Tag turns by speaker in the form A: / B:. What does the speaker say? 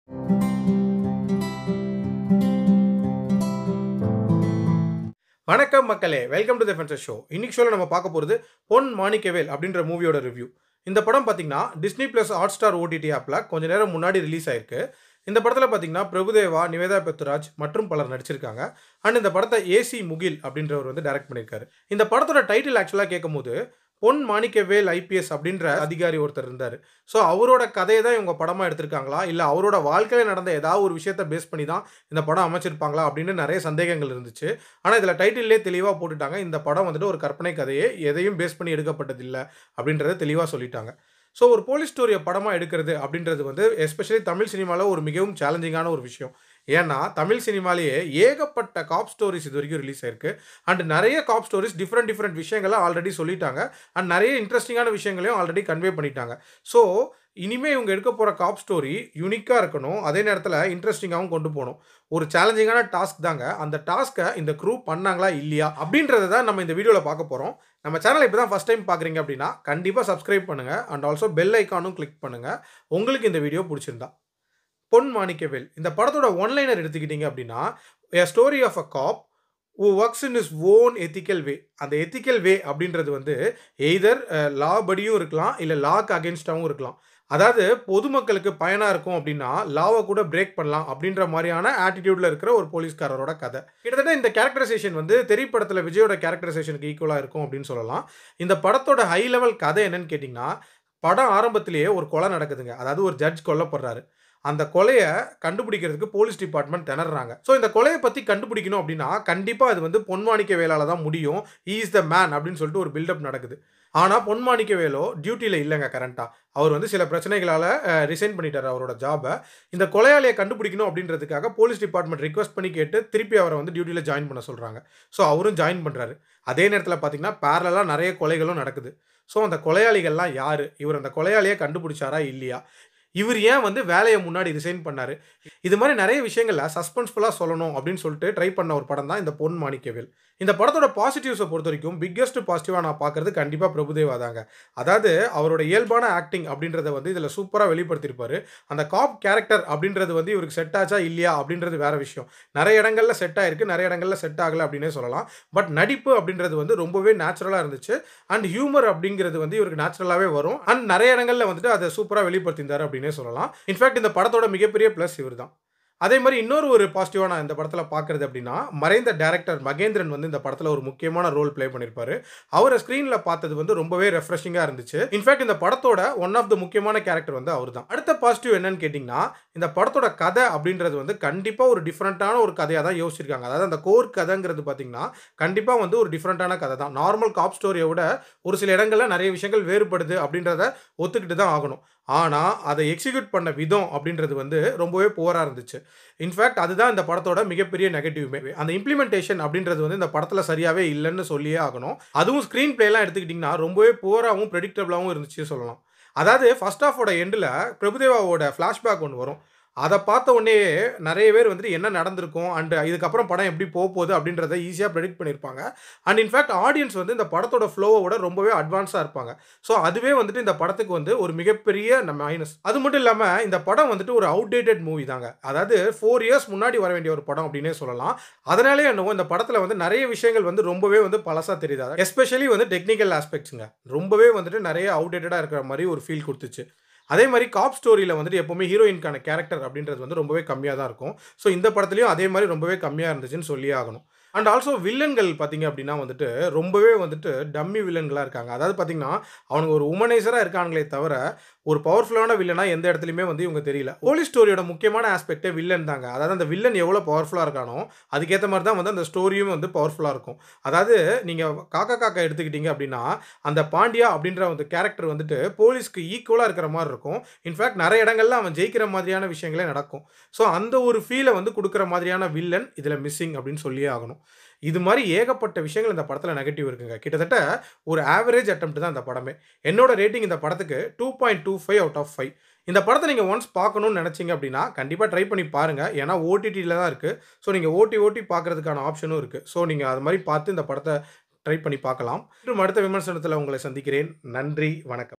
A: வணக்கம் மக்களே welcome to the fencer show இன்னைக்கு ஷோவில் நம்ம பார்க்க போகிறது பொன் மாணிக்கவேல் அப்படின்ற மூவியோட ரிவ்யூ இந்த படம் பார்த்தீங்கன்னா Disney plus Hotstar OTT ஆப்பில் கொஞ்ச நேரம் முன்னாடி ரிலீஸ் ஆயிருக்கு இந்த படத்தில் பார்த்தீங்கன்னா பிரபுதேவா நிவேதா பெத்துராஜ் மற்றும் பலர் நடிச்சிருக்காங்க அண்ட் இந்த படத்தை ஏசி முகில் அப்படின்றவர் வந்து டைரக்ட் பண்ணியிருக்காரு இந்த படத்தோட டைட்டில் ஆக்சுவலாக கேட்கும்போது பொன் மாணிக்கவேல் ஐபிஎஸ் அப்படின்ற அதிகாரி ஒருத்தர் இருந்தார் ஸோ அவரோட கதையை தான் இவங்க படமாக எடுத்திருக்காங்களா இல்லை அவரோட வாழ்க்கையில் நடந்த ஏதாவது ஒரு விஷயத்தை பேஸ் பண்ணி தான் இந்த படம் அமைச்சிருப்பாங்களா அப்படின்னு நிறைய சந்தேகங்கள் இருந்துச்சு ஆனால் இதில் டைட்டிலே தெளிவாக போட்டுட்டாங்க இந்த படம் வந்துட்டு ஒரு கற்பனை கதையே எதையும் பேஸ் பண்ணி எடுக்கப்பட்டதில்லை அப்படின்றத தெளிவாக சொல்லிட்டாங்க ஸோ ஒரு போலீஸ் ஸ்டோரியை படமாக எடுக்கிறது அப்படின்றது வந்து எஸ்பெஷலி தமிழ் சினிமாவில் ஒரு மிகவும் சேலஞ்சிங்கான ஒரு விஷயம் ஏன்னா தமிழ் சினிமாலேயே ஏகப்பட்ட காப் ஸ்டோரிஸ் இது வரைக்கும் ரிலீஸ் ஆயிருக்கு அண்ட் நிறைய காப் ஸ்டோரிஸ் டிஃப்ரெண்ட் டிஃப்ரெண்ட் விஷயங்களை ஆல்ரெடி சொல்லிட்டாங்க அண்ட் நிறைய இன்ட்ரெஸ்டிங்கான விஷயங்களையும் ஆல்ரெடி கன்வே பண்ணிட்டாங்க ஸோ இனிமேல் இவங்க எடுக்க போகிற காப் ஸ்டோரி யூனிக்காக இருக்கணும் அதே நேரத்தில் இன்ட்ரெஸ்டிங்காகவும் கொண்டு போகணும் ஒரு சேலஞ்சிங்கான டாஸ்க் தாங்க அந்த டாஸ்க்கை இந்த க்ரூ பண்ணாங்களா இல்லையா அப்படின்றத தான் நம்ம இந்த வீடியோவில் பார்க்க போகிறோம் நம்ம சேனலை இப்போ தான் ஃபஸ்ட் டைம் பார்க்குறீங்க அப்படின்னா கண்டிப்பாக சப்ஸ்கிரைப் பண்ணுங்கள் அண்ட் ஆல்சோ பெல் ஐக்கானும் கிளிக் பண்ணுங்கள் உங்களுக்கு இந்த வீடியோ பிடிச்சிருந்தா பொன் மாணிக்கவேல் இந்த படத்தோட ஒன்லைனர் எடுத்துக்கிட்டீங்க அப்படின்னா a story of a cop who works in his own ethical way அந்த எத்திக்கல் வே அப்படின்றது வந்து எய்தர் லா படியும் இருக்கலாம் இல்லை லாக்கு அகேன்ஸ்டாகவும் இருக்கலாம் அதாவது பொதுமக்களுக்கு பயனாக இருக்கும் அப்படின்னா லாவை கூட பிரேக் பண்ணலாம் அப்படின்ற மாதிரியான ஆட்டிடியூடில் இருக்கிற ஒரு போலீஸ்காரரோட கதை கிட்டத்தட்ட இந்த கேரக்டரைசேஷன் வந்து திரைப்படத்தில் விஜயோட கேரக்டரைசேஷனுக்கு ஈக்குவலாக இருக்கும் அப்படின்னு சொல்லலாம் இந்த படத்தோட ஹை லெவல் கதை என்னன்னு கேட்டிங்கன்னா படம் ஆரம்பத்திலேயே ஒரு கொலை நடக்குதுங்க அதாவது ஒரு ஜட்ஜ் கொல்லப்படுறாரு அந்த கொலையை கண்டுபிடிக்கிறதுக்கு போலீஸ் டிபார்ட்மெண்ட் திணறாங்க ஸோ இந்த கொலையை பற்றி கண்டுபிடிக்கணும் அப்படின்னா கண்டிப்பாக அது வந்து பொன்மாணிக்க வேலால தான் முடியும் இஸ் த மேன் அப்படின்னு சொல்லிட்டு ஒரு பில்டப் நடக்குது ஆனால் பொன்மாணிக்க வேலோ டியூட்டியில் இல்லைங்க கரண்ட்டாக அவர் வந்து சில பிரச்சனைகளால் ரிசைன் பண்ணிட்டார் அவரோட ஜாபை இந்த கொலையாளியை கண்டுபிடிக்கணும் அப்படின்றதுக்காக போலீஸ் டிபார்ட்மெண்ட் ரிக்வஸ்ட் பண்ணி கேட்டு திருப்பி அவரை வந்து டியூட்டியில் ஜாயின் பண்ண சொல்கிறாங்க ஸோ அவரும் ஜாயின் பண்ணுறாரு அதே நேரத்தில் பார்த்தீங்கன்னா பேரலாக நிறைய கொலைகளும் நடக்குது ஸோ அந்த கொலையாளிகள்லாம் யார் இவர் அந்த கொலையாளியை கண்டுபிடிச்சாரா இல்லையா இவர் ஏன் வந்து வேலையை முன்னாடி ரிசைன் பண்ணார் இது மாதிரி நிறைய விஷயங்களில் சஸ்பென்ஸ்ஃபுல்லாக சொல்லணும் அப்படின்னு சொல்லிட்டு ட்ரை பண்ண ஒரு படம் தான் இந்த பொன் மாணிக்கவேல் இந்த படத்தோட பாசிட்டிவ்ஸை பொறுத்த வரைக்கும் பிக்கெஸ்ட் பாசிட்டிவாக நான் பார்க்குறது கண்டிப்பாக பிரபுதேவா தாங்க அதாவது அவரோட இயல்பான ஆக்டிங் அப்படின்றத வந்து இதில் சூப்பராக வெளிப்படுத்தியிருப்பார் அந்த காப் கேரக்டர் அப்படின்றது வந்து இவருக்கு செட் ஆச்சா இல்லையா அப்படின்றது வேற விஷயம் நிறைய இடங்களில் செட் ஆயிருக்கு நிறைய இடங்களில் செட் ஆகலை அப்படின்னே சொல்லலாம் பட் நடிப்பு அப்படின்றது வந்து ரொம்பவே நேச்சுரலாக இருந்துச்சு அண்ட் ஹியூமர் அப்படிங்கிறது வந்து இவருக்கு நேச்சுரலாகவே வரும் அண்ட் நிறைய இடங்களில் வந்துட்டு அதை சூப்பராக வெளிப்படுத்தியிருந்தார் அப்படின்னே சொல்லலாம் இன்ஃபேக்ட் இந்த படத்தோட மிகப்பெரிய ப்ளஸ் இவர் தான் அதே மாதிரி இன்னொரு ஒரு பாசிட்டிவாக நான் இந்த படத்தில் பார்க்குறது அப்படின்னா மறைந்த டேரக்டர் மகேந்திரன் வந்து இந்த படத்தில் ஒரு முக்கியமான ரோல் ப்ளே பண்ணியிருப்பாரு அவரை ஸ்க்ரீனில் பார்த்தது வந்து ரொம்பவே ரெஃப்ரெஷிங்காக இருந்துச்சு இன்ஃபேக்ட் இந்த படத்தோட ஒன் ஆஃப் த முக்கியமான கேரக்டர் வந்து அவர் தான் அடுத்த பாசிட்டிவ் என்னன்னு கேட்டிங்கன்னா இந்த படத்தோட கதை அப்படின்றது வந்து கண்டிப்பாக ஒரு டிஃப்ரெண்ட்டான ஒரு கதையாக தான் யோசிச்சிருக்காங்க அதாவது அந்த கோர் கதைங்கிறது பார்த்தீங்கன்னா கண்டிப்பாக வந்து ஒரு டிஃப்ரெண்ட்டான கதை தான் நார்மல் காப் ஸ்டோரியை விட ஒரு சில இடங்களில் நிறைய விஷயங்கள் வேறுபடுது அப்படின்றத ஒத்துக்கிட்டு தான் ஆகணும் ஆனால் அதை எக்ஸிக்யூட் பண்ண விதம் அப்படின்றது வந்து ரொம்பவே போராக இருந்துச்சு இன்ஃபேக்ட் அதுதான் இந்த படத்தோட மிகப்பெரிய நெகட்டிவ்மே அந்த இம்ப்ளிமெண்டேஷன் அப்படின்றது வந்து இந்த படத்தில் சரியாகவே இல்லைன்னு சொல்லியே ஆகணும் அதுவும் ஸ்க்ரீன் பிளேலாம் எடுத்துக்கிட்டிங்கன்னா ரொம்பவே போராகவும் ப்ரெடிக்டபிளாகவும் இருந்துச்சு சொல்லலாம் அதாவது ஃபர்ஸ்ட் ஆஃபோட எண்டில் பிரபுதேவாவோட ஃப்ளாஷ்பேக் ஒன்று வரும் அதை பார்த்த உடனே நிறைய பேர் வந்துட்டு என்ன நடந்திருக்கும் அண்ட் இதுக்கப்புறம் படம் எப்படி போக போகுது அப்படின்றத ஈஸியாக ப்ரெடிக்ட் பண்ணியிருப்பாங்க அண்ட் இன்ஃபேக்ட் ஆடியன்ஸ் வந்து இந்த படத்தோட ஃப்ளோவோட ரொம்பவே அட்வான்ஸாக இருப்பாங்க ஸோ அதுவே வந்துட்டு இந்த படத்துக்கு வந்து ஒரு மிகப்பெரிய மைனஸ் அது மட்டும் இல்லாமல் இந்த படம் வந்துட்டு ஒரு அவுடேட்டட் மூவி தாங்க அதாவது ஃபோர் இயர்ஸ் முன்னாடி வர வேண்டிய ஒரு படம் அப்படின்னே சொல்லலாம் அதனாலே என்னவோ இந்த படத்தில் வந்து நிறைய விஷயங்கள் வந்து ரொம்பவே வந்து பழசாக தெரியுது எஸ்பெஷலி வந்து டெக்னிக்கல் ஆஸ்பெக்ட்ஸுங்க ரொம்பவே வந்துட்டு நிறைய அவுடேட்டடாக இருக்கிற மாதிரி ஒரு ஃபீல் கொடுத்துச்சு அதே மாதிரி காப் ஸ்டோரியில் வந்துட்டு எப்போவுமே ஹீரோயின்கான கேரக்டர் அப்படின்றது வந்து ரொம்பவே கம்மியாக தான் இருக்கும் ஸோ இந்த படத்துலையும் அதே மாதிரி ரொம்பவே கம்மியாக இருந்துச்சுன்னு சொல்லியே ஆகணும் அண்ட் ஆல்சோ வில்லன்கள் பார்த்தீங்க அப்படின்னா வந்துட்டு ரொம்பவே வந்துட்டு டம்மி வில்லன்களாக இருக்காங்க அதாவது பார்த்தீங்கன்னா அவனுங்க ஒரு உமனைசராக இருக்கானுங்களே தவிர ஒரு பவர்ஃபுல்லான வில்லனாக எந்த இடத்துலையுமே வந்து இவங்க தெரியல போலீஸ் ஸ்டோரியோட முக்கியமான ஆஸ்பெக்டே வில்லன் தாங்க அதாவது அந்த வில்லன் எவ்வளோ பவர்ஃபுல்லாக இருக்கானோ அதுக்கேற்ற மாதிரி தான் வந்து அந்த ஸ்டோரியும் வந்து பவர்ஃபுல்லாக இருக்கும் அதாவது நீங்கள் காக்கா காக்கா எடுத்துக்கிட்டீங்க அப்படின்னா அந்த பாண்டியா அப்படின்ற அந்த கேரக்டர் வந்துட்டு போலீஸ்க்கு ஈக்குவலாக இருக்கிற மாதிரி இருக்கும் இன்ஃபேக்ட் நிறைய இடங்கள்ல அவன் ஜெயிக்கிற மாதிரியான விஷயங்களே நடக்கும் ஸோ அந்த ஒரு ஃபீலை வந்து கொடுக்குற மாதிரியான வில்லன் இதில் மிஸ்ஸிங் அப்படின்னு சொல்லியே ஆகணும் இது மாதிரி ஏகப்பட்ட விஷயங்கள் இந்த படத்தில் நெகட்டிவ் இருக்குங்க கிட்டத்தட்ட ஒரு ஆவரேஜ் அட்டம்ப்ட் தான் இந்த படமே என்னோட ரேட்டிங் இந்த படத்துக்கு two point two five out of five இந்த படத்தை நீங்கள் ஒன்ஸ் பார்க்கணும்னு நினச்சிங்க அப்படின்னா கண்டிப்பாக ட்ரை பண்ணி பாருங்கள் ஏன்னா ஓடிடியில் தான் இருக்குது ஸோ நீங்கள் ஓட்டி ஓட்டி பார்க்குறதுக்கான ஆப்ஷனும் இருக்குது ஸோ நீங்கள் அது மாதிரி பார்த்து இந்த படத்தை ட்ரை பண்ணி பார்க்கலாம் மற்றும் அடுத்த விமர்சனத்தில் உங்களை சந்திக்கிறேன் நன்றி வணக்கம்